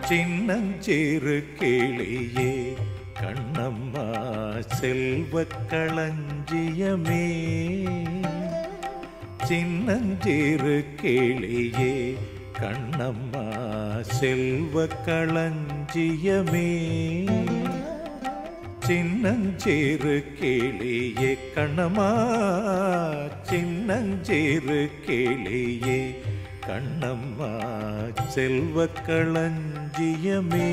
சின்னஞ்சிறு கிளியே கண்ணம்மா செல்வக் களஞ்சியமே சின்னஞ்சிறு கிளியே கண்ணம்மா செல்வக் களஞ்சியமே சின்னஞ்சிறு கிளியே கண்ணம்மா சின்னஞ்சிறு கிளியே கண்ணம்மா செல்வக் களஞ்சியமே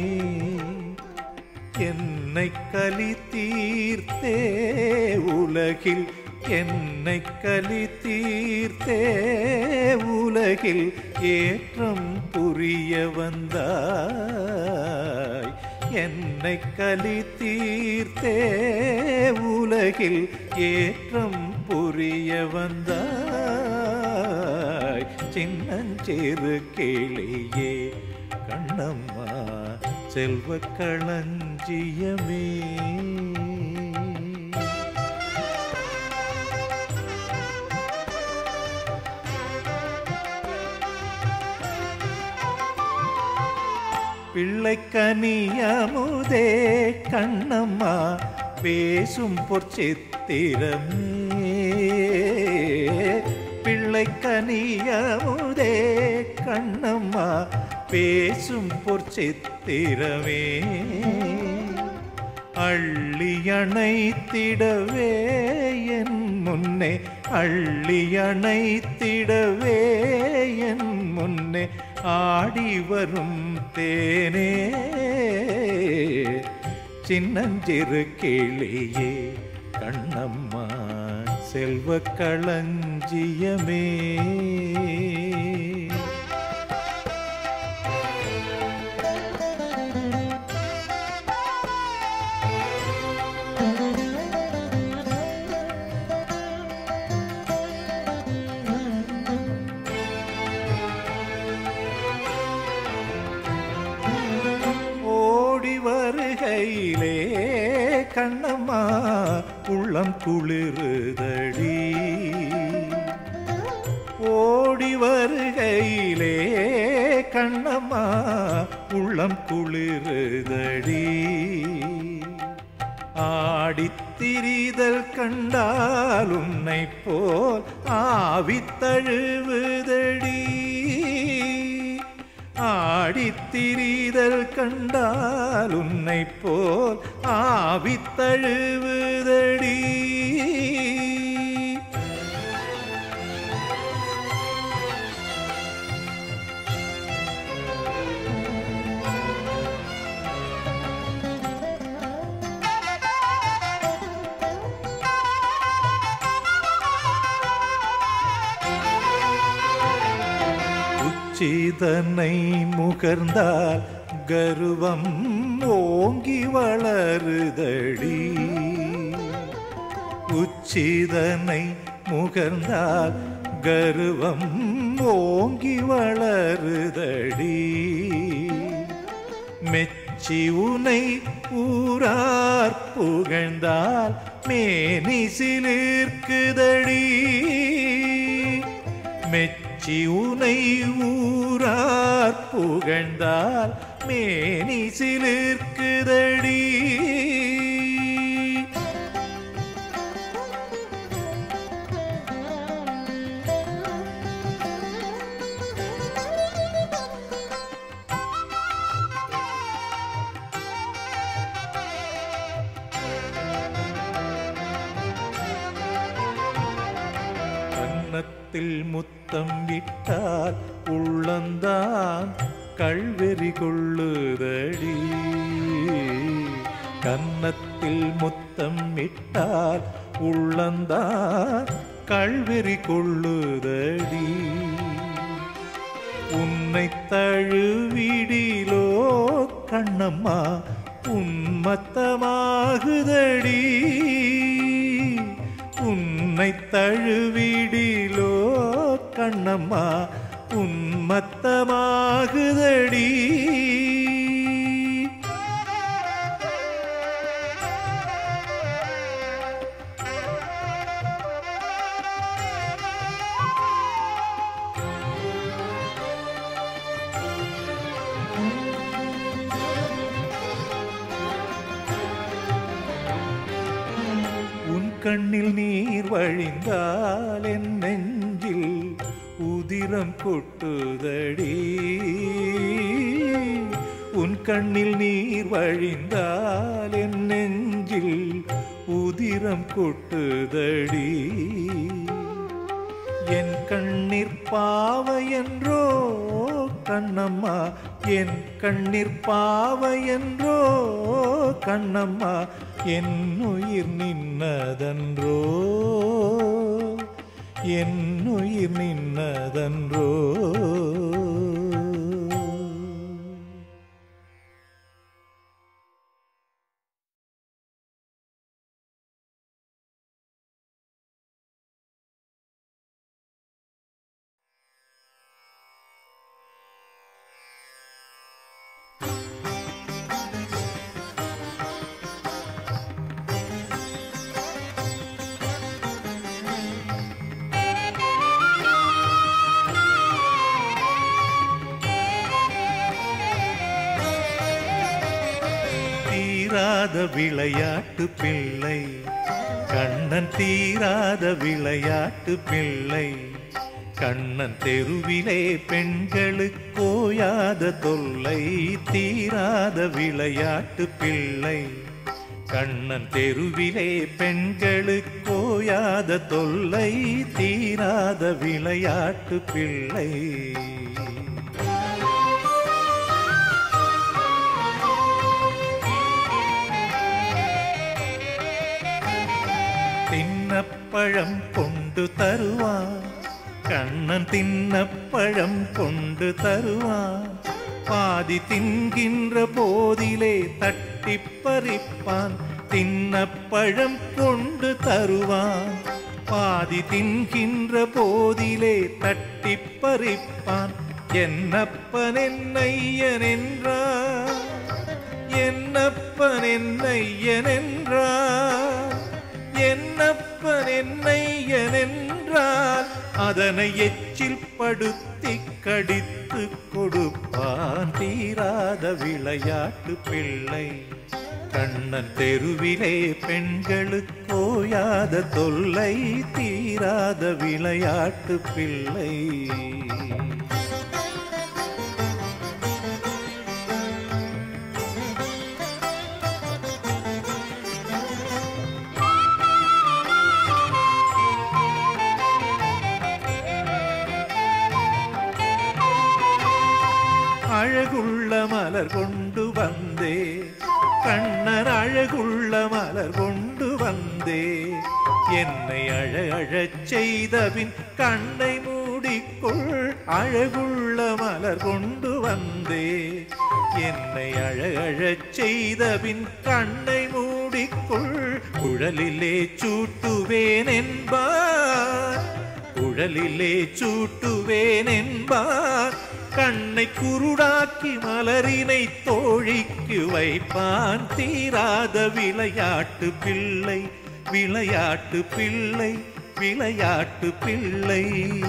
என்னை கலி தீர்த்தே உலகில் என்னை கலி தீர்த்தே உலகில் ஏற்றம் புரிய வந்தாய் என்னை கலி தீர்த்தே உலகில் ஏற்றம் புரிய வந்தாய் சின்னஞ்சிறு கிளியே கண்ணம்மா செல்வ களஞ்சியமே பிள்ளைக்கனியமுதே கண்ணம்மா பேசும் பொற்சித்திரமே பிள்ளைக்கனியமுதே கண்ணம்மா பேசும் பொற்சித்திரமே அள்ளி அணைத்திடவே என் முன்னே அள்ளி அணைத்திடவே என் முன்னே ஆடி வரும் தேனே சின்னஞ்சிறு கிளியே கண்ணம்மா செல்வ களஞ்சியமே ஓடி வருகையிலே கண்ணம்மா உள்ளம் குளிருதடி ஓடி வருகையிலே கண்ணம்மா உள்ளம் குளிருதடி ஆடித்திரிதல் கண்டால் உன்னை போல் ஆவித்தழுவுதடி ஆடித்திரிதல் கண்டால் உன்னை போல் ஆவித்தழுவுதடி உச்சிதனை முகர்ந்தால் கருவம் ஓங்கி வளருதடி உச்சிதனை முகர்ந்தால் கருவம் ஓங்கி வளருதடி மெச்சி உனை ஊரார் புகழ்ந்தால் மேனி சிலிர்க்குதடி மெச்சி உனை ஊரார் புகழ்ந்தால் மேனி சிலிர்க்குதடி கன்னத்தில் முத்தம் விட்டால் உள்ளந்தான் கள்வெறி கொள்ளுதடி கன்னத்தில் முத்தம் விட்டால் உள்ளந்தான் கள்வெறி கொள்ளுதடி உன்னை தழுவிடிலோ கண்ணம்மா உன்மத்தமாகுதடி உன்னை தழுவிடிலோ கண்ணம்மா உன்மத்தமாகுதடி கண்ணில் நீர் வழிந்தால் என் நெஞ்சில் உதிரம் கொட்டுதடி உன் கண்ணில் நீர் வழிந்தால் என் நெஞ்சில் உதிரம் கொட்டுதடி என் கண்ணீர் பாவை என்றோ கண்ணம்மா என் கண்ணீர் பாவை என்றோ கண்ணம்மா என் உயிர் நின்னதன்றோ என் உயிர் நின்னதன்றோ தீராத விளையாட்டு பிள்ளை கண்ணன் தீராத விளையாட்டு பிள்ளை கண்ணன் தெருவிலே பெண்களுக்கு கோயாத தொல்லை தீராத விளையாட்டு பிள்ளை கண்ணன் தெருவிலே பெண்களுக்கு கோயாத தொல்லை தீராத விளையாட்டு பிள்ளை தின்னப்பழம் கொண்டு தருவான் கண்ணன் தின்னப்பழம் கொண்டு தருவான் பாதி தின்கின்ற போதிலே தட்டி பறிப்பான் தின்னப்பழம் கொண்டு தருவான் பாதி தின்கின்ற போதிலே தட்டி பறிப்பான் என்னப்பன் என்னையன் என்றான் என்னப்பன் என்னையன் என்றான் என்னப்பன் என்னையன் என்றால் அதனை எச்சில் படுத்தி கடித்து கொடுப்பான் தீராத விளையாட்டு பிள்ளை கண்ணன் தெருவிலே பெண்களுக்கு கோயாத தொல்லை தீராத விளையாட்டு பிள்ளை அழகுள்ள மலர் கொண்டு வந்தே கண்ணன் அழகுள்ள மலர் கொண்டு வந்தே என்னை அழ அழச் செய்தபின் கண்ணை மூடிக்கொள் அழகுள்ள மலர் கொண்டு வந்தே என்னை அழ அழச் செய்தபின் கண்ணை மூடிக்கொள் குழலிலே சூட்டுவேன் என்பார் குழலிலே சூட்டுவேன் என்பார் கண்ணை குருடாக்கி மலரினை தோழிக்கு வைப்பான் தீராத விளையாட்டு பிள்ளை விளையாட்டு பிள்ளை விளையாட்டு பிள்ளை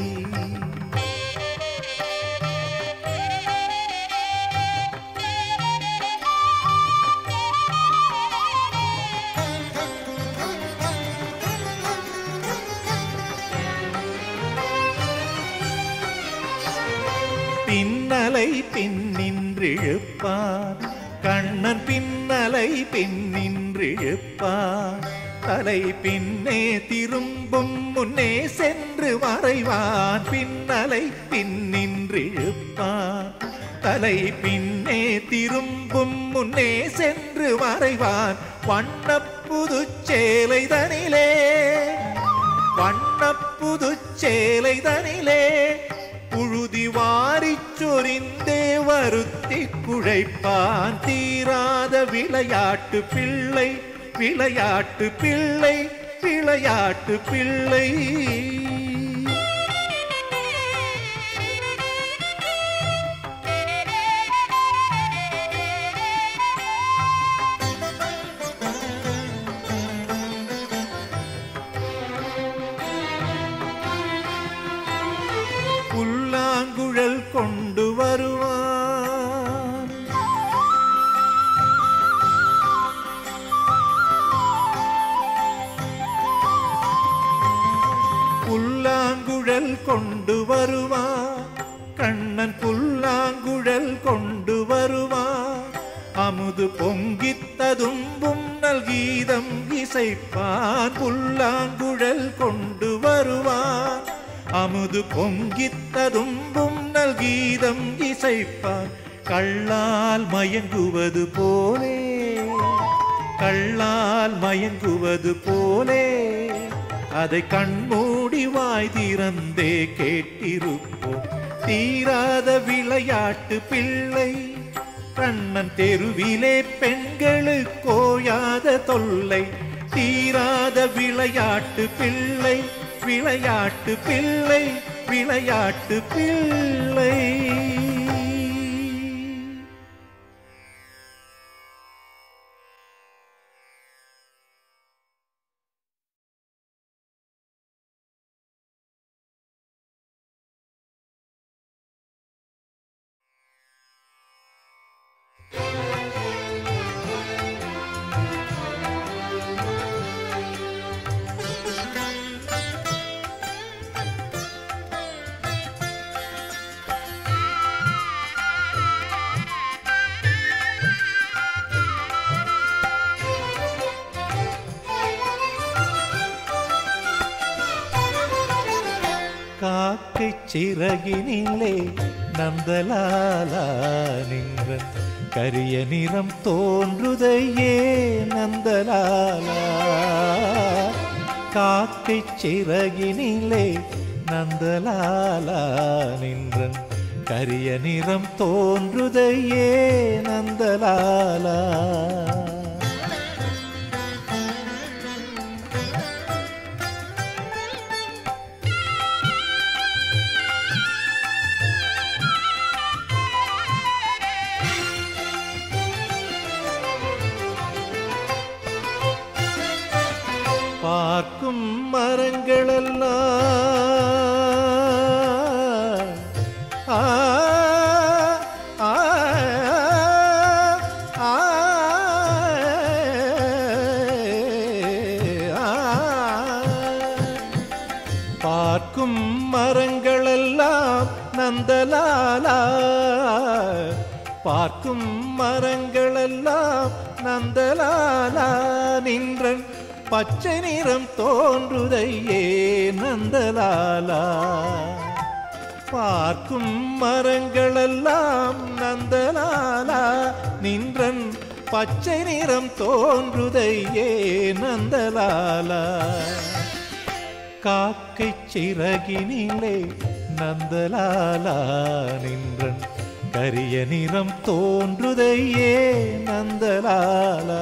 பின்னலை பின்னின்றிழுப்பான் கண்ணன் பின்னலை பின்னின்றிழுப்பான் தலை பின்னே திரும்பும் முன்னே சென்று மறைவான் பின்னலை பின்னின்றிழுப்பான் தலை பின்னே திரும்பும் முன்னே சென்று மறைவான் வண்ணப்புதுச் சேலை தனிலே வண்ணப்புதுச் சேலை தனிலே புழுதி வாரிச் சொரிந்தே வருத்தி குழைப்பான் தீராத விளையாட்டு பிள்ளை விளையாட்டு பிள்ளை விளையாட்டு பிள்ளை புல்லாங்குழல் கொண்டு வருவான் வருவான் கண்ணன் புல்லாங்குழல் கொண்டு வருவான் அமுது பொங்கித்ததும்பும் நல்கீதம் இசைப்பான் புல்லாங்குழல் கொண்டு வருவான் அமுது பொங்கித்ததும்பும் நல்கீதம் இசைப்பான் கள்ளால் மயங்குவது போலே கள்ளால் மயங்குவது போலே அதை கண்மூடி வாய் திறந்தே கேட்டிருப்போம் தீராத விளையாட்டு பிள்ளை கண்ணன் தெருவிலே பெண்களுக்கோயாத தொல்லை தீராத விளையாட்டு பிள்ளை விளையாட்டு பிள்ளை விளையாட்டு பிள்ளை காக்கை சிறகினிலே நந்தலாலா நின்றன் கரிய நிறம் தோன்றுதையே நந்தலாலா காக்கை சிறகினிலே நந்தலாலா நின்றன் கரிய நிறம் தோன்றுதையே நந்தலாலா பார்க்கும் மரங்களெல்லாம் ஆ, ஆ, ஆ, ஆ. பார்க்கும் மரங்களெல்லாம் நந்தலாலா பார்க்கும் மரங்களெல்லாம் நந்தலாலா நின்றன் பச்சை நிறம் தோன்றுதையே நந்தலாலா பார்க்கும் மரங்களெல்லாம் நந்தலாலா நின்றன் பச்சை நிறம் தோன்றுதையே நந்தலாலா காக்கை சிறகினிலே நந்தலாலா நின்றன் கரிய நிறம் தோன்றுதையே நந்தலாலா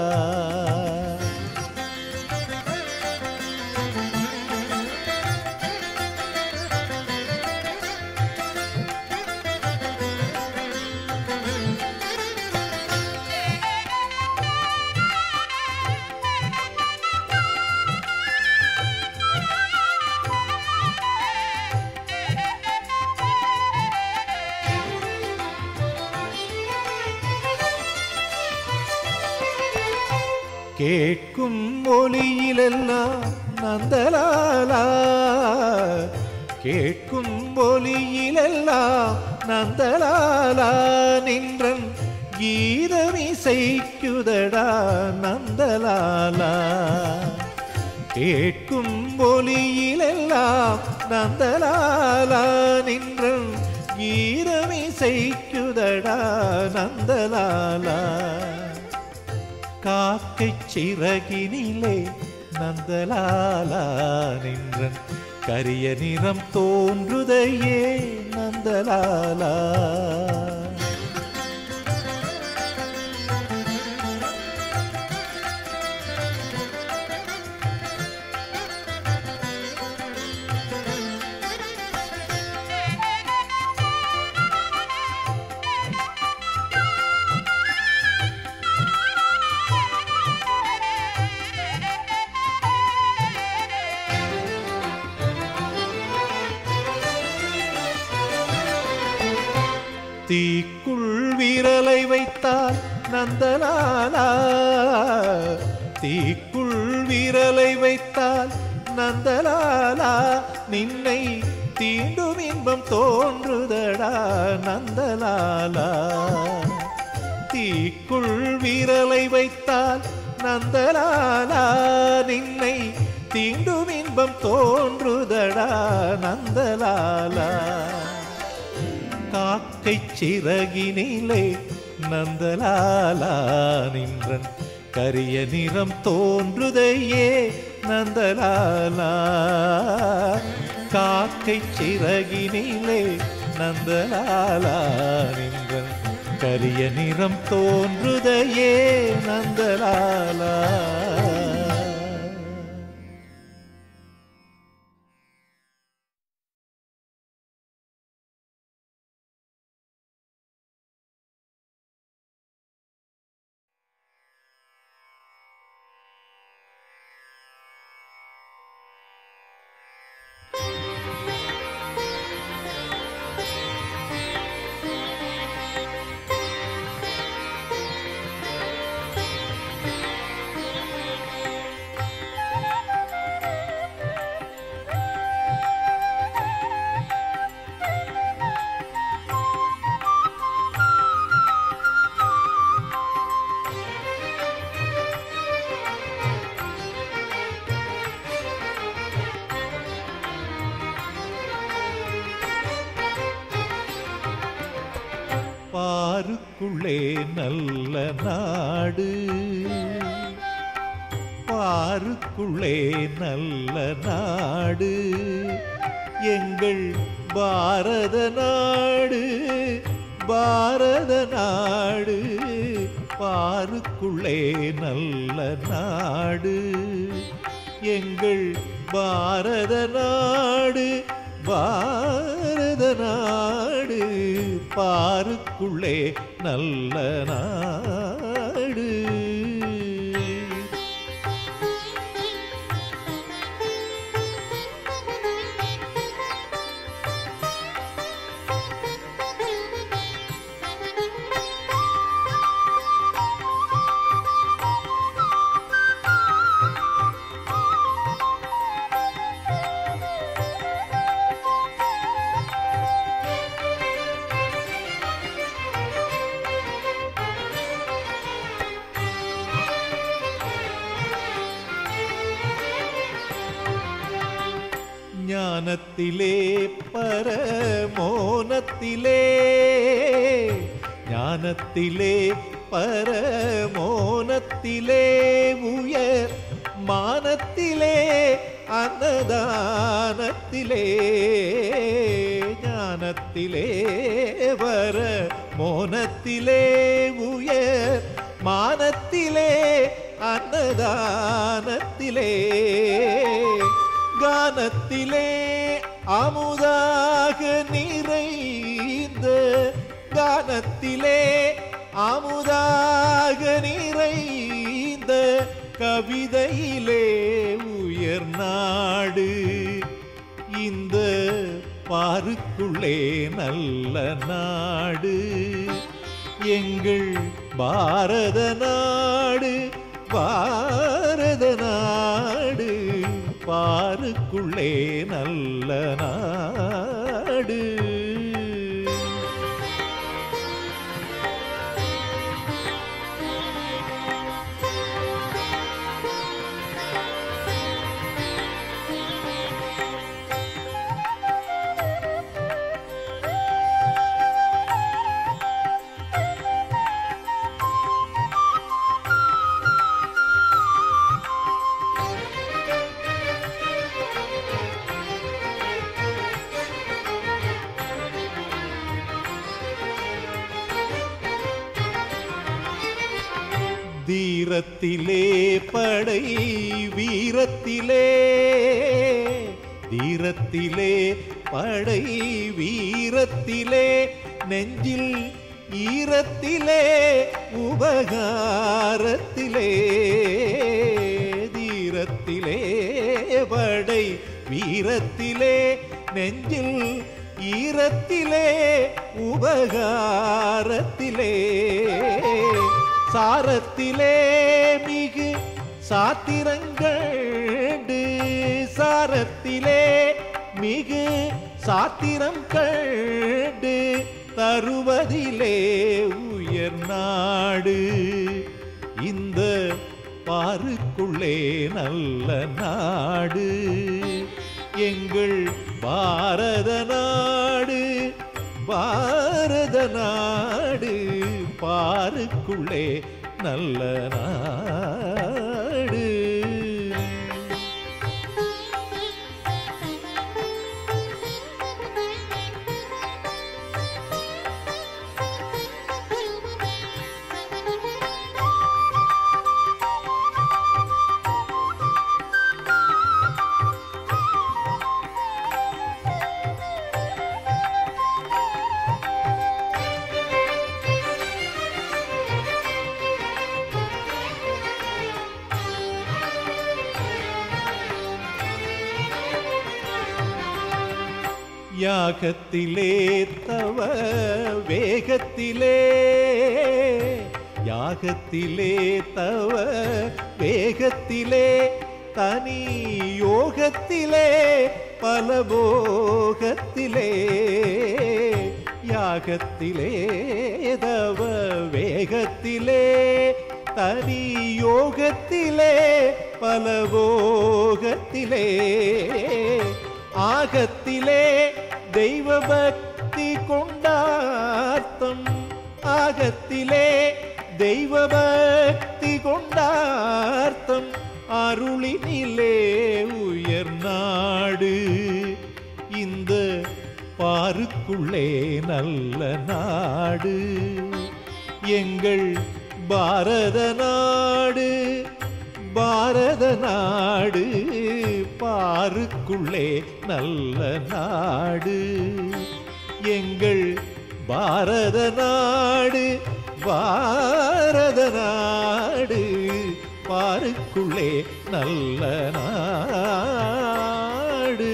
கேட்கும் ஒலியிலெல்லாம் நந்தலாலா கேட்கும் ஒலியிலெல்லாம் நந்தலாலா நின்றன் கீதமிசைக்குதடா நந்தலாலா கேட்கும் ஒலியிலெல்லாம் நந்தலாலா நின்றன் கீதமிசைக்குதடா நந்தலாலா காக்கை சிறகினிலே நந்தலாலா நின்றன் கரிய நிறம் தோன்றுதையே நந்தலாலா தீக்குள் விரலை வைத்தால் நந்தலாலா தீக்குள் விரலை வைத்தால் நந்தலாலா நின்னை தீண்டும் இன்பம் தோன்றுதடா நந்தலாலா தீக்குள் விரலை வைத்தால் நந்தலாலா நின்னை தீண்டும் இன்பம் தோன்றுதடா நந்தலாலா காக்கை சிறகினிலே நந்தலாலா நின்றன் கரிய நிறம் தோன்றுதையே நந்தலாலா காக்கை சிறகினிலே நந்தலாலா நின்றன் கரிய நிறம் தோன்றுதையே நந்தலாலா பாருக்குள்ளே நல்ல நாடு பாருக்குள்ளே நல்ல நாடு எங்கள் பாரத நாடு பாரத நாடு பாருக்குள்ளே நல்ல நாடு எங்கள் பாரத நாடு பாரத நாடு பாருக்குள்ளே நல்ல நாடு ஞானத்திலே பரமோனத்திலே ஞானத்திலே பரமோனத்திலே உயர் மானத்திலே அன்னதானத்திலே ஞானத்திலே வர மோனத்திலே உயர் மானத்திலே அன்னதானத்திலே கானத்திலே அமுதாக நிறைந்த கானத்திலே அமுதாக நிறைந்த கவிதையிலே உயர் நாடு இந்த பாருக்குள்ளே நல்ல நாடு எங்கள் பாரத நாடு பாரத நாடு பாருக்குள்ளே நல்ல நாடு தீரத்திலே படை வீரத்திலே தீரத்திலே படை வீரத்திலே நெஞ்சில் ஈரத்திலே உபகாரத்திலே தீரத்திலே படை வீரத்திலே நெஞ்சில் ஈரத்திலே உபகாரத்திலே சாரத்திலே மிகு சாத்திரங்கள் சாரத்திலே மிகு சாத்திரம் கண்டு தருவதிலே உயர் நாடு இந்த பாருக்குள்ளே நல்ல நாடு எங்கள் பாரத நாடு பாரத நாடு பாருக்குள்ளே நல்ல நாடு யாகத்திலே தவ வேகத்திலே யாகத்திலே தவ வேகத்திலே தனி யோகத்திலே பல போகத்திலே யாகத்திலே தவ வேகத்திலே தனி யோகத்திலே பல போகத்திலே ஆகத்திலே தெய்வ பக்தி கொண்டார்த்தம் ஆகத்திலே தெய்வ பக்தி கொண்டார்த்தம் அருளினிலே உயர் நாடு இந்த பாருக்குள்ளே நல்ல நாடு எங்கள் பாரத நாடு பாரத நாடு பாருக்குள்ளே நல்ல நாடு எங்கள் பாரத நாடு பாரத நாடு பாருக்குள்ளே நல்ல நாடு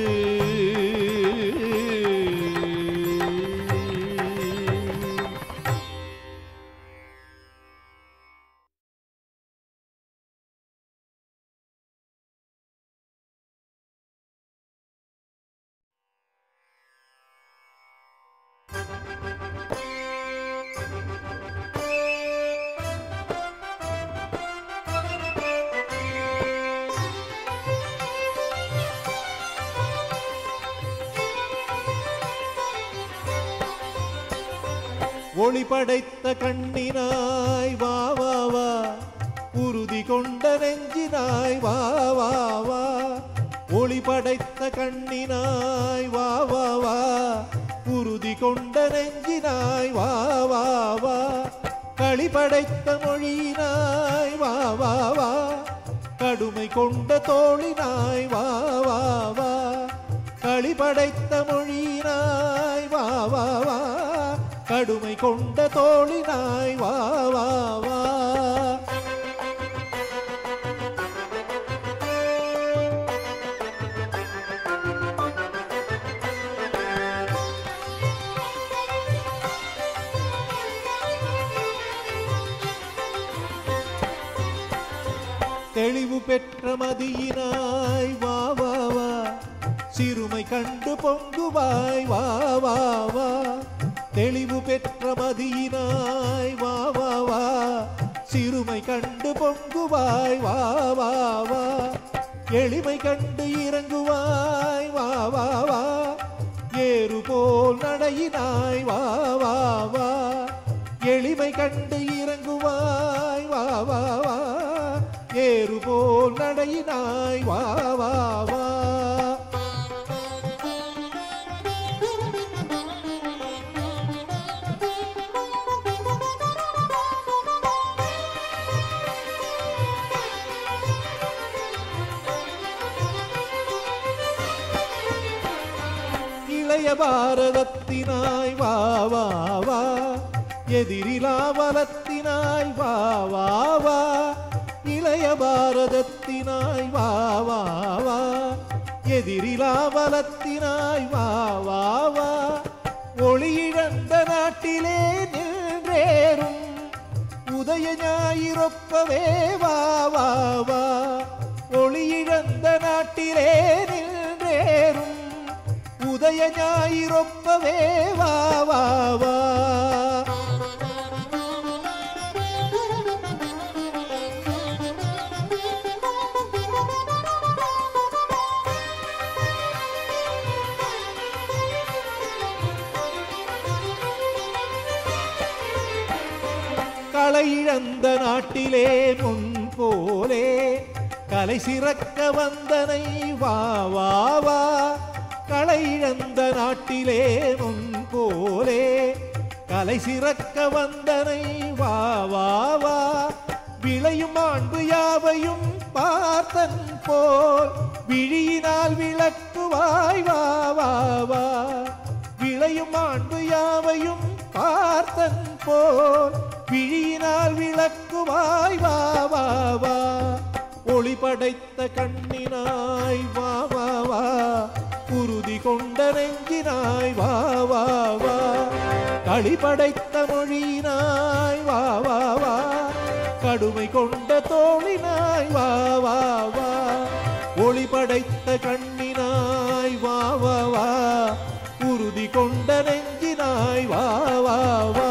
ஒளி படைத்த கண்ணினாய் வா வா வா உறுதி கொண்ட நெஞ்சினாய் வா வா வா ஒளி படைத்த கண்ணினாய் வா வா வா உறுதி கொண்ட நெஞ்சினாய் வா வா வா களி படைத்த மொழியினாய் வா வா வா கடுமை கொண்ட தோழினாய் வா வா வா களி படைத்த மொழியினாய் வா வா வா கடுமை கொண்ட தோழினாய் வா வா வா தெளிவு பெற்ற மதியினாய் வா வா வா சிறுமை கண்டு பொங்குவாய் வா வா வா தெளிவு பெற்ற மதியினாய் வா வா வா சிறுமை கண்டு பொங்குவாய் வா வா வா எளிமை கண்டு இறங்குவாய் வா வா வா ஏறு போல் நடையினாய் வா வா வா எளிமை கண்டு இறங்குவாய் வா வா வா ஏறு போல் நடையினாய் வா வா வா இளைய பாரதத்தினாய் வா வா வா எதிரிலா வலத்தினாய் வா வா வா இளைய பாரதத்தினாய் வா வா வா எதிரிலா வலத்தினாய் வா வா வா ஒளியிழந்த நாட்டிலே நின்றேறும் உதய ஞாயிறொப்பவே வா வா வா ஒளியிழந்த நாட்டிலே நின்றேறும் உதய ஞாயிறொப்பவே வா வா வா களை இழந்த நாட்டிலே முன் போலே கலை சிறக்க வந்தனை வா வா வா களை இழந்த நாட்டிலே முன் போலே கலை சிறக்க வந்தனை வா வா வா விளையும் மாண்பு யாவையும் பார்த்தன் போல் விழியினால் விளக்குவாய் வா வா வா விளையும் மாண்பு யாவையும் பார்த்தன் போல் விழியினால் விளக்குவாய் வா வா வா ஒளி படைத்த கண்ணினாய் வா வா வா உறுதி கொண்ட நெஞ்சினாய் வா வா வா களி படைத்த மொழியினாய் வா வா வா கடுமை கொண்ட தோழினாய் வா வா வா ஒளி படைத்த கண்ணினாய் வா வா வா உறுதி கொண்ட நெஞ்சினாய் வா வா வா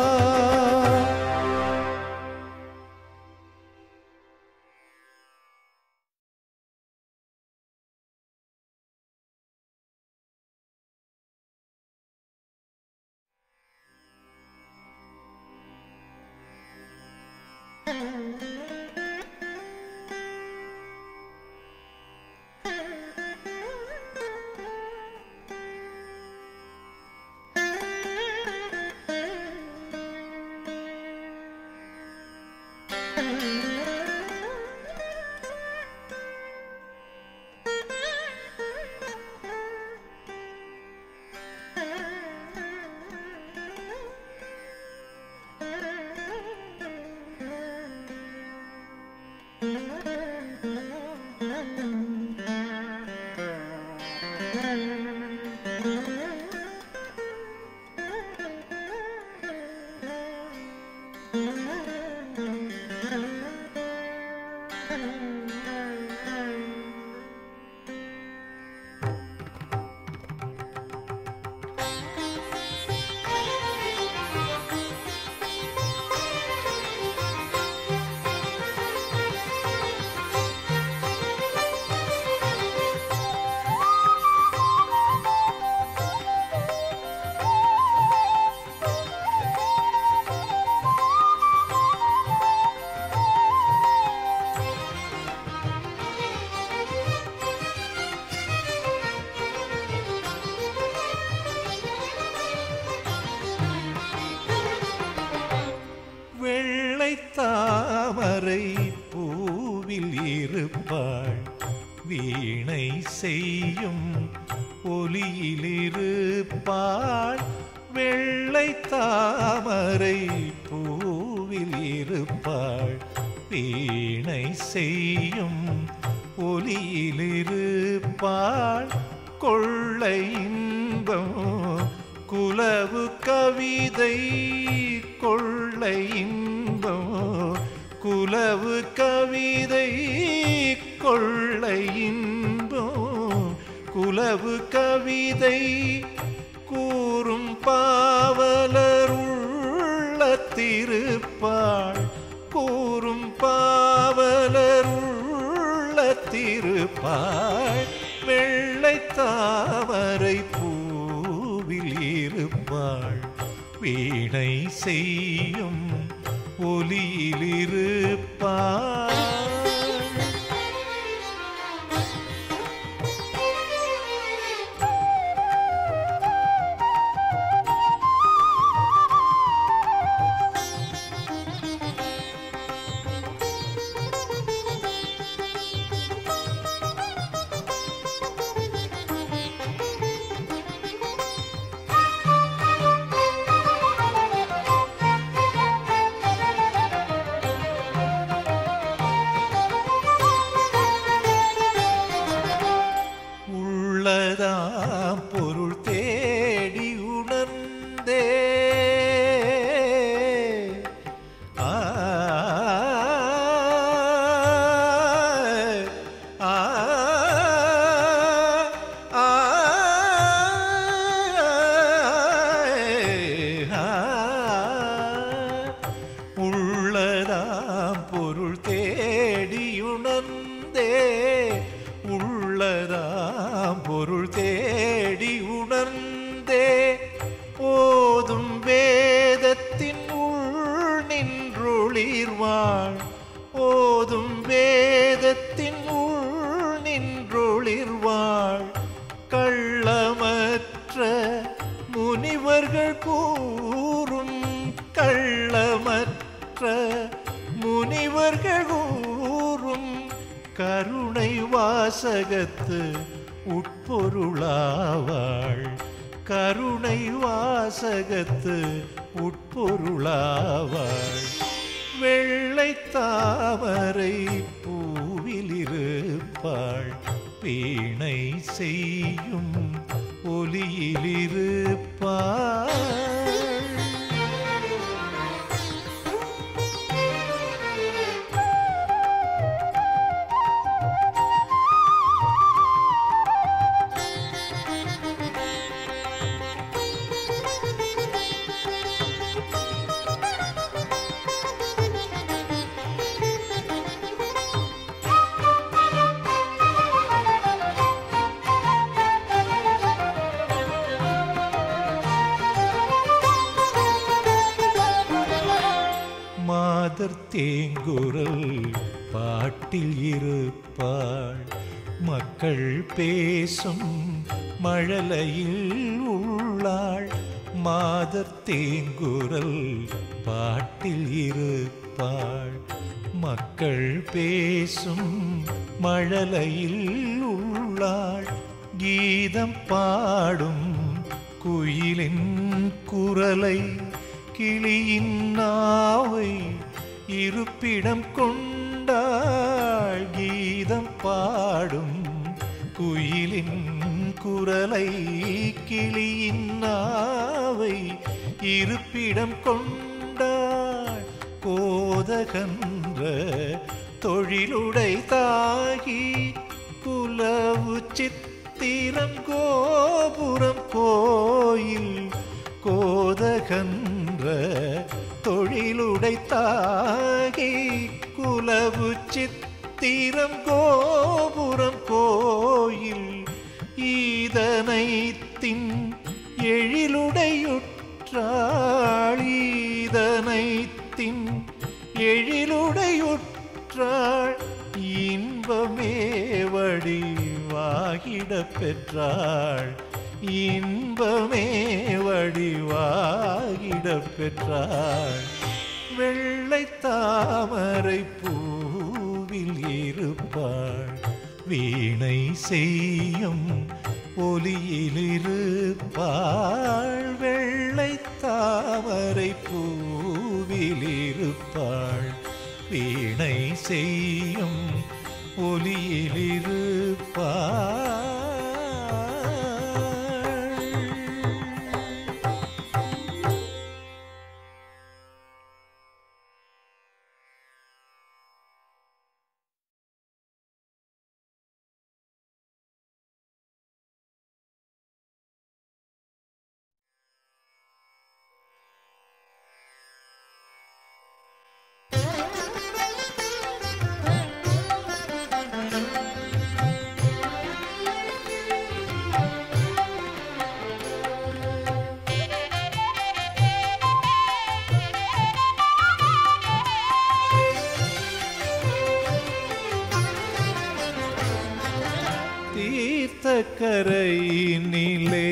வெள்ளை தாமரை பூவில் இருப்பாள் வீணை செய்யும் ஒலியிலிருப்பாள் வெள்ளை தாமரை பூவில் இருப்பாள் வீணை செய்யும் ஒலியிலிருப்பாள் கொள்ளை இன்பம் குலவு கவிதை கொள்ளை இன்பம் குலவு கவிதை கொள்ளை இன்பம் குலவு கவிதை கூறும் பாவலர் உள்ளத்திருப்பாள் கூறும் பாவலர் உள்ளத்திருப்பாள் வெள்ளை தாமரை பூவில் இருப்பாள் வீணை செய்யும் ஒலியிலிருப்பாள் குளிர்வாள் ஓதும் வேதத்தின் உள் நின்றொளிர்வாள் கள்ளமற்ற முனிவர்கள் கூறும் கள்ளமற்ற முனிவர்கள் கூறும் கருணை வாசகத்து உட்பொருளாவாள் கருணை வாசகத்து உட்பொருளாவாள் வெள்ளை தாமரை பூவில் இருப்பாள் வீணை செய்யும் ஒலியிலிருப்பாள் மாதர் தேங்குரல் பாட்டில் இருப்பாள் மக்கள் பேசும் மழலையில் உள்ளாள் மாதர் தேங்குரல் பாட்டில் இருப்பாள் மக்கள் பேசும் மழலையில் உள்ளாள் கீதம் பாடும் குயிலின் குரலை கிளியின் நாவை இருப்பிடம் கொண்டாள் கீதம் பாடும் குயிலின் குரலை கிளியின் நாவை இருப்பிடம் கொண்டாள் கோதகன்ற தொழிலுடை தாகி குலவு சித்திரம் கோபுரம் கோயில் கோதகன்ற தொழிலுடை தாகி குலவு சித்திரம் கோபுரம் கோயில் ஈதனைத்தின் எழிலுடையுற்றாள் ஈதனைத்தின் எழிலுடையுற்றாள் இன்பமே வடிவாகிடப் பெற்றாள் இன்பமே வடிவாகிடப் பெற்றாள் வெள்ளை தாமரை பூவில் இருப்பாள் வீணை செய்யும் ஒலியிலிருப்பாள் வெள்ளை தாமரை பூவில் இருப்பாள் வீணை செய்யும் ஒலியிலிருப்பாள் தீர்த்தக்கரையினிலே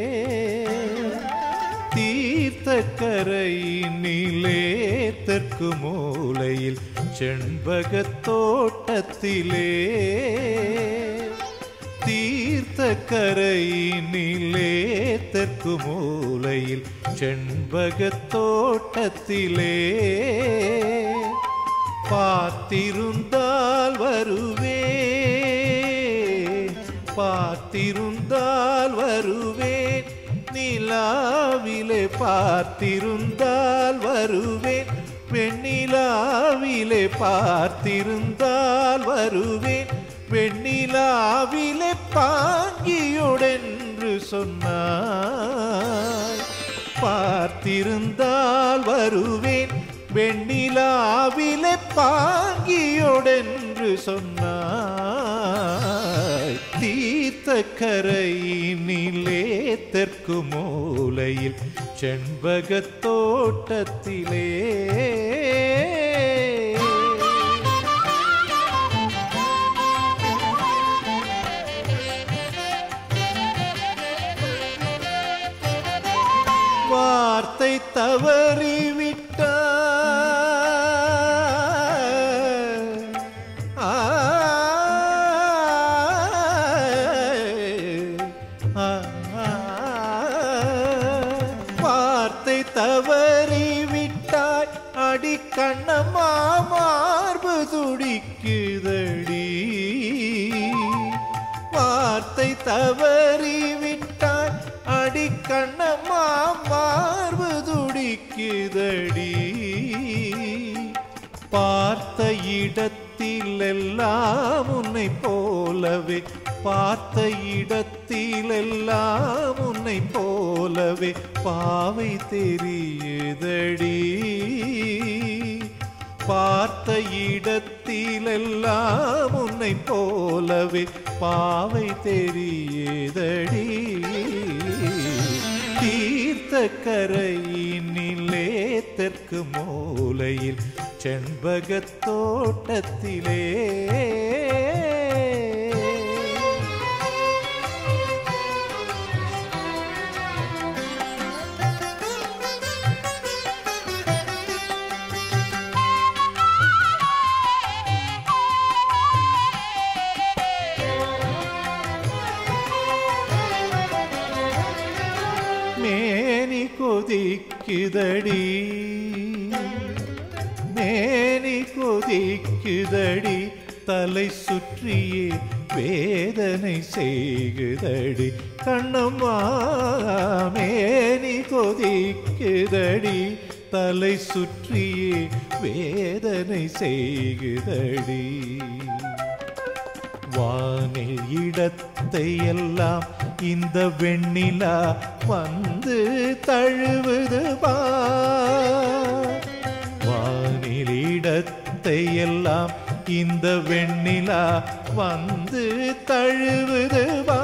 தீர்த்தக்கரையினிலே தெற்கு மூலையில் செண்பகத் தோட்டத்திலே தீர்த்தக்கரையினிலே தெற்கு மூலையில் செண்பகத் தோட்டத்திலே பார்த்திருந்தால் வருவே பார்த்திருந்தால் வருவேன் நிலாவிலே பார்த்திருந்தால் வருவேன் வெண்ணிலாவிலே பார்த்திருந்தால் வருவேன் வெண்ணிலாவிலே பாங்கியுடென்று சொன்னாய் பார்த்திருந்தால் வருவேன் வெண்ணிலாவிலே பாங்கியோடென்று சொன்னாய் தீர்த்தக்கரையினிலே தெற்கு மூலையில் செண்பகத் தோட்டத்திலே வார்த்தை தவறிவிட்ட வார்த்தை தவறிவிட்டாய் அடி கண்ணம்மா மார்பு துடிக்குதடி வார்த்தை தவறிவிட்டாய் அடி கண்ணம்மா மார்பு துடிக்குதடி பார்த்த இடத்திலெல்லாம் உன்னை போலவே பார்த்த இடத்திலெல்லாம் உன்னை போலவே பாவை தெரியுதடி பார்த்த இடத்திலெல்லாம் உன்னை போலவே பாவை தெரியுதடி தீர்த்த கரையினிலே தெற்கு மூலையில் செண்பகத் தோட்டத்திலே மேனி கொதிக்குதடி மேனி கொதிக்குதடி தலை சுற்றியே வேதனை செய்குதடி கண்ணம்மா மேனி கொதிக்குதடி தலை சுற்றியே வேதனை செய்குதடி வானில் இடத்தை எல்லாம் இந்த வெண்ணிலா வந்து தழுவுது பா வானில் இடத்தை எல்லாம் இந்த வெண்ணிலா வந்து தழுவுது பா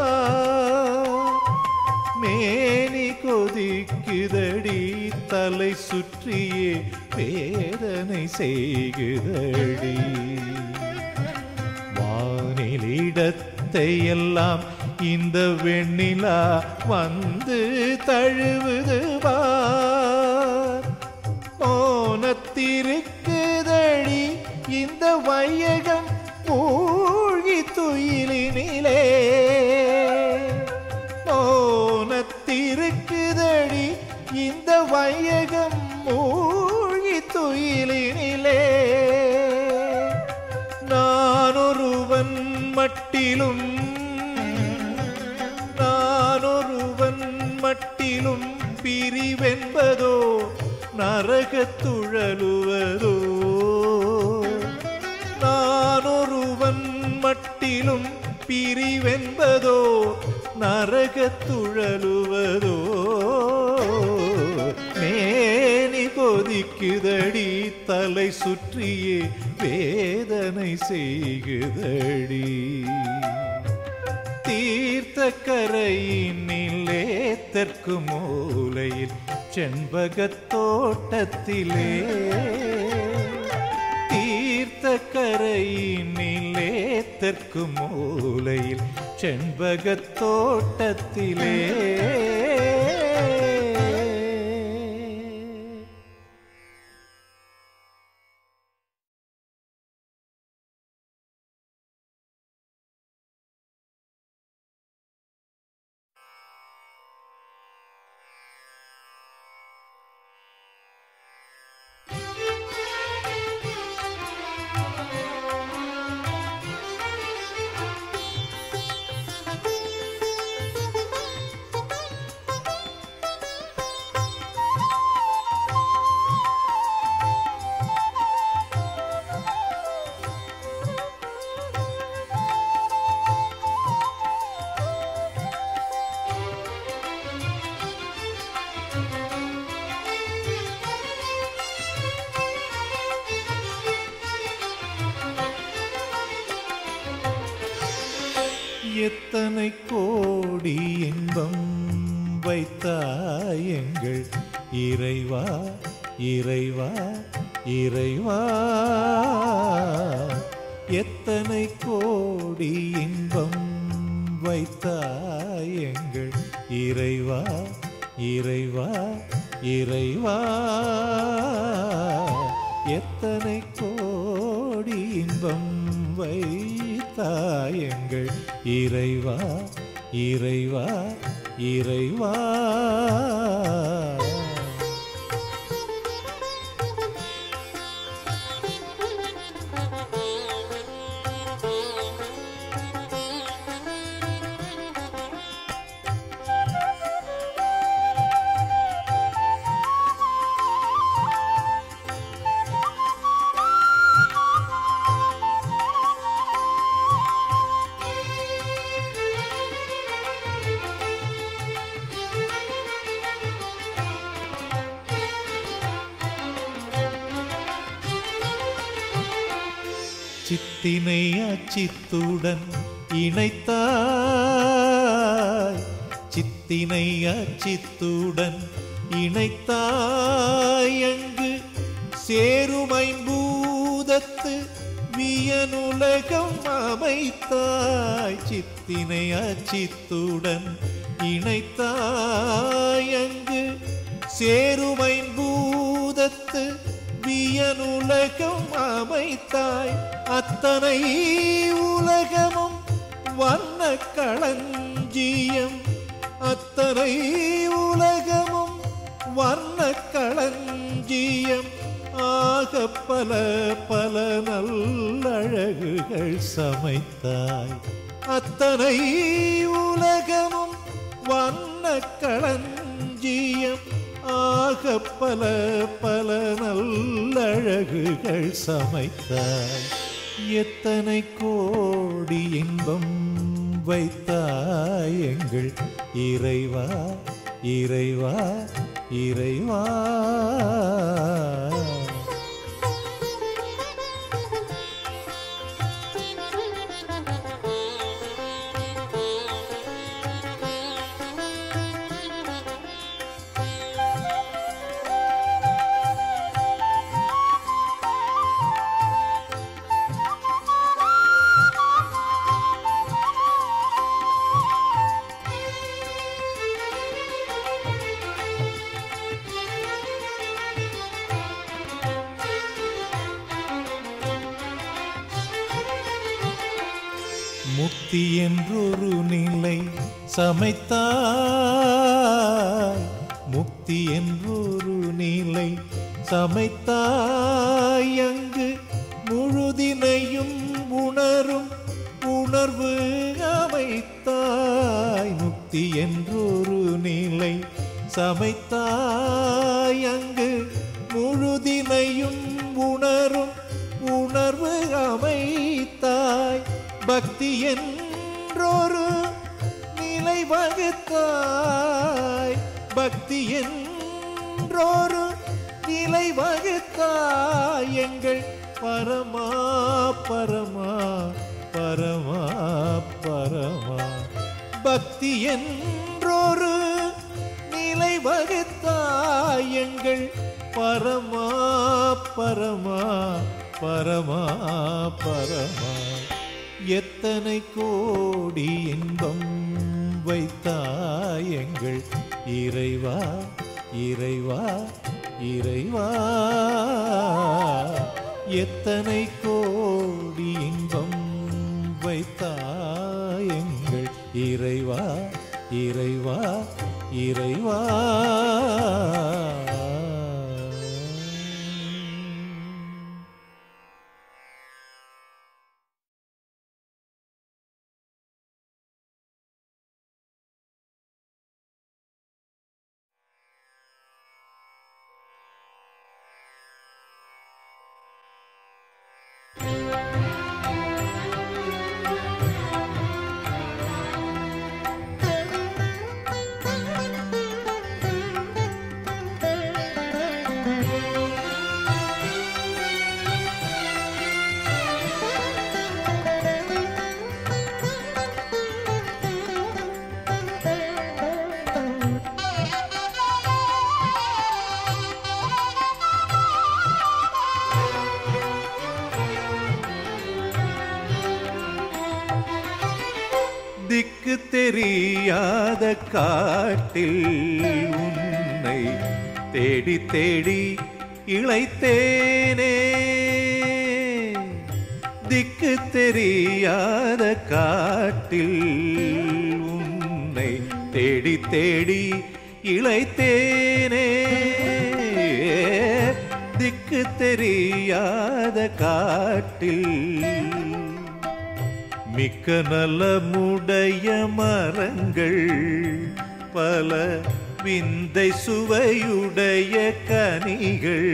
மேனி கொதிக்குதடி தலை சுற்றியே வேதனை செய்குதடி வானிலிடத்தை எல்லாம் இந்த வெண்ணிலா வந்து தழுவுது பார் ஓனத்திருக்குதடி இந்த வையகம் மூழ்கி துயிலினிலே ஓனத்திருக்குதடி இந்த வையகம் மூழ்கி துயிலினிலே நான் ஒருவன் மட்டிலும் நான் ஒருவன் மட்டிலும் பிரிவென்பதோ நரகத்துழலுவதோ நான் ஒருவன் மட்டிலும் பிரிவென்பதோ நரகத்துழலுவதோ மேனி கொதிக்குதடி தலை சுற்றியே வேதனை செய்குதடி தீர்த்த கரையினிலே தெற்கு மூலையில் செண்பகத் தோட்டத்திலே தீர்த்த கரையினிலே தெற்கு மூலையில் செண்பகத் தோட்டத்திலே எத்தனை கோடி இன்பம் வைத்தாய் எங்கள் இறைவா இறைவா இறைவா எத்தனை கோடி இன்பம் வைத்தாய் எங்கள் இறைவா இறைவா இறைவா எத்தனை கோடி இன்பம் வைத்தாயங்கள் இறைவா இறைவா இறைவா சித்தினை அச்சித்துடன் இணைத்தாய் சித்தினை அச்சித்துடன் இணைத்தாய் அங்கு சேருமைம்பூதத்து வியனுலகம் அமைத்தாய் சித்தினை அச்சித்துடன் இணைத்தாய் அங்கு சேருமைம்பூதத்து வியனுலகம் அமைத்தாய் அத்தனை உலகமும் வண்ண களஞ்சியம் அத்தனை உலகமும் வர்ண களஞ்சியம் ஆக பல பல நல்லழகுகள் சமைத்தாய் அத்தனை உலகமும் வண்ண களஞ்சியம் ஆக பல பல நல்லழகுகள் சமைத்தாய் எத்தனை கோடி இன்பம் வைத்தாய் எங்கள் இறைவா இறைவா இறைவா முக்தி என்றொரு நிலை சமைத்தாய் முக்தி என்றொரு நிலை சமைத்தாய் அங்கு முழுதினையும் உணரும் உணர்வு அமைத்தாய் முக்தி என்றொரு நிலை சமைத்தாய் அங்கு முழுதினையும் உணரும் உணர்வு அமைத்தாய் பக்தி என்றொரு நிலை வகுத்தாய் பக்தி என்றொரு நிலை வகுத்தாய் எங்கள் பரமா பரமா பரமா பரமா பக்தி என்றொரு நிலை வகுத்தாய் எங்கள் பரமா பரமா பரமா பரமா எத்தனை கோடி இன்பம் வைத்தாய் எங்கள் இறைவா இறைவா இறைவா எத்தனை கோடி இன்பம் வைத்தாய் எங்கள் இறைவா இறைவா இறைவா திக்கு தெரியாத காட்டில் உன்னை தேடி தேடி இளைத்தேனே திக்கு தெரியாத காட்டில் உன்னை தேடி தேடி இளைத்தேனே திக்கு தெரியாத காட்டில் மிக்க நலமுடைய மரங்கள் பல விந்தை சுவையுடைய கனிகள்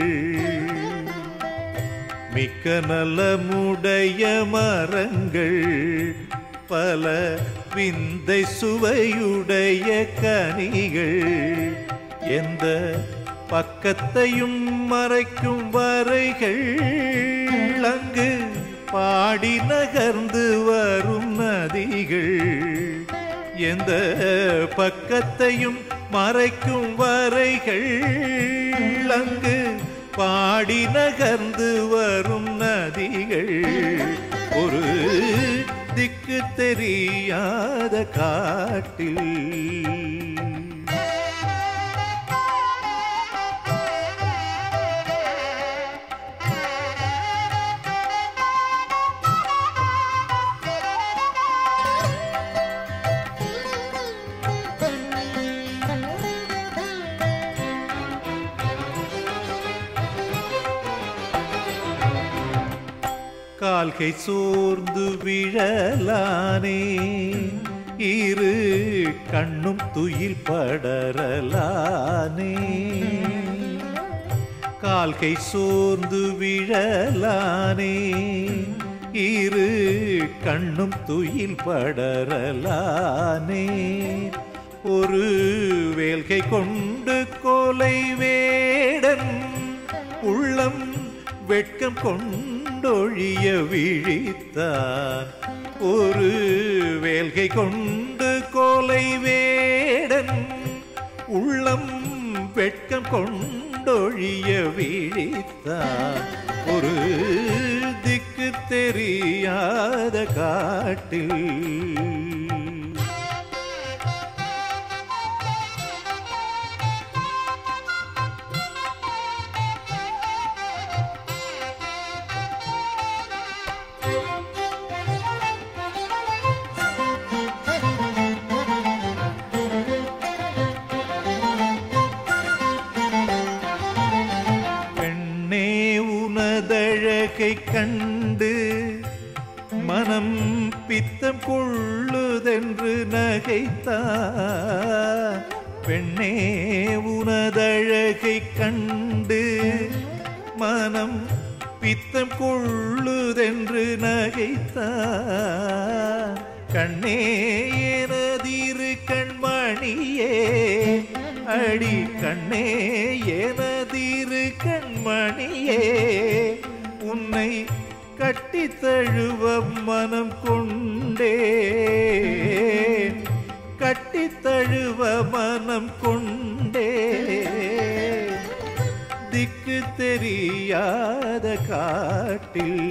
மிக்க நலமுடைய மரங்கள் பல விந்தை சுவையுடைய கனிகள் எந்த பக்கத்தையும் மறைக்கும் வரைகள் அங்கு பாடி நகர்ந்து வரும் நதிகள் எந்த பக்கத்தையும் மறைக்கும் வரைகள் அங்கு பாடி நகர்ந்து வரும் நதிகள் ஒரு திக்கு தெரியாத காட்டில் கால்கை சோர்ந்து விழலானே இரு கண்ணும் துயில் படரலானே கால்கை சோர்ந்து விழலானே இரு கண்ணும் துயில் படரலானே ஒரு வேல்கை கொண்டு கோலை வேடன் உள்ளம் வெட்கம் கொண்டொழிய விழித்தான் ஒரு வேல்கை கொண்டு கோலை வேடன் உள்ளம் வெட்கம் கொண்டொழிய விழித்தான் ஒரு திக்கு தெரியாத காட்டில் பெண்ணே உனதழகை கண்டு மனம் பித்தம் கொள்ளுதென்று நகைத்தான் பெண்ணே உனதழகை கண்டு மனம் பித்தம் கொள்ளுதென்று நகைத்தான் கண்ணே எனதிரு கண்மணியே அடி கண்ணே எனதிரு கண்மணியே உன்னை கட்டி தழுவ மனம் கொண்டே கட்டி தழுவ மனம் கொண்டே திக்கு தெரியாத காட்டில்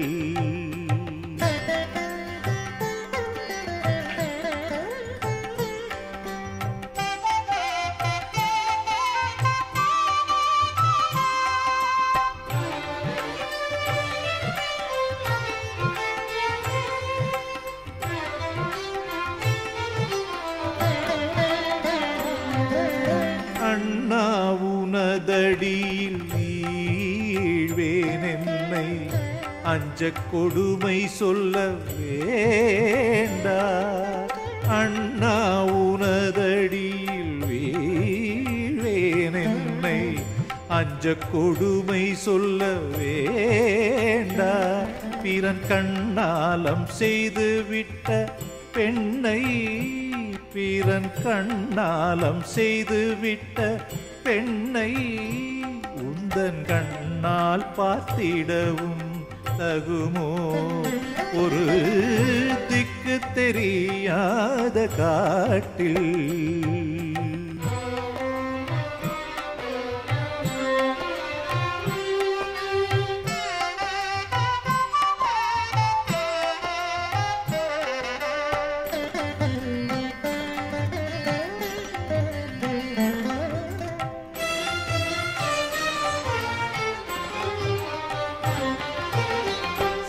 அண்ணா உனதடியில் வீழ்வேன் என்னை அஞ்ச கொடுமை சொல்ல வேண்டா அண்ணா உனதடியில் வீழ்வேன் என்னை அஞ்ச கொடுமை சொல்ல வேண்டா பிறன் கண்ணாலம் செய்து விட்ட பெண்ணை பிறன் கண்ணாலம் செய்து விட்ட பெண்ணை உந்தன் கண்ணால் பார்த்திடவும் தகுமோ ஒரு திக்கு தெரியாத காட்டில்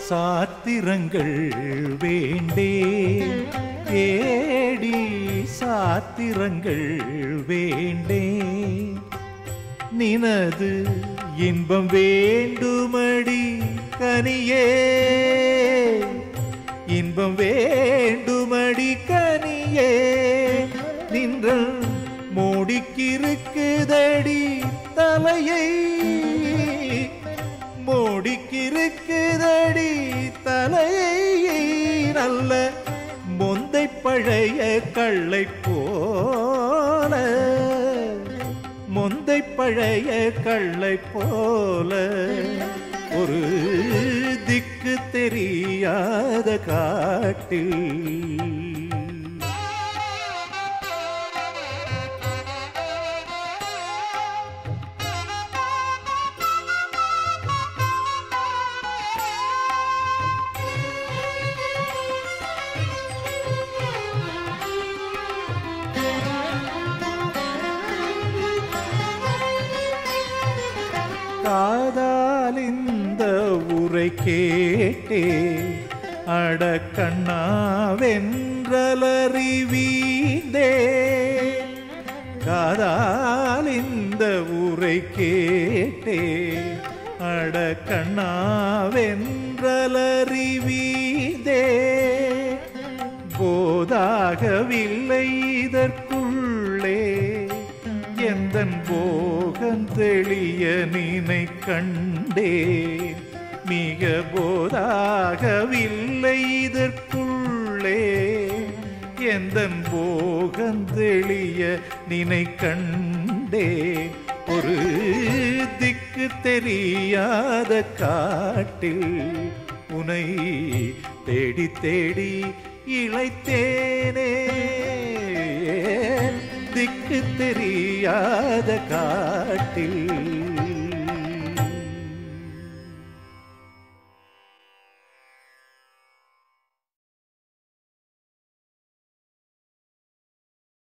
சாத்திரங்கள் வேண்டே ஏடி சாத்திரங்கள் வேண்டே நினது இன்பம் வேண்டுமடி கனியே இன்பம் வேண்டுமடி கனியே நின்ற மோடிக்கிருக்குதடி தலையை மோடிக்கிருக்குதடி தலையை நல்ல மொந்தை பழைய கள்ளை போல மொந்தை பழைய கள்ளை போல ஒரு திக்கு தெரியாத காட்டில் காதால் இந்த உரை கேட்டே அட கண்ணாவென்றலறிவீந்தே காதால் இந்த உரை கேட்டே அட கண்ணாவென்றலறிவீந்தே போதாகவில்லை இதற்குள்ளே எந்தன் போகன் தெளிய நினை கண்டே மிக போதாகவில்லை இதற்குள்ளே எந்தன் போகன் தெளிய நினை கண்டே ஒரு திக்கு தெரியாத காட்டில் உனை தேடி தேடி இழைத்தேனே திக்கு தெரியாத காட்டில்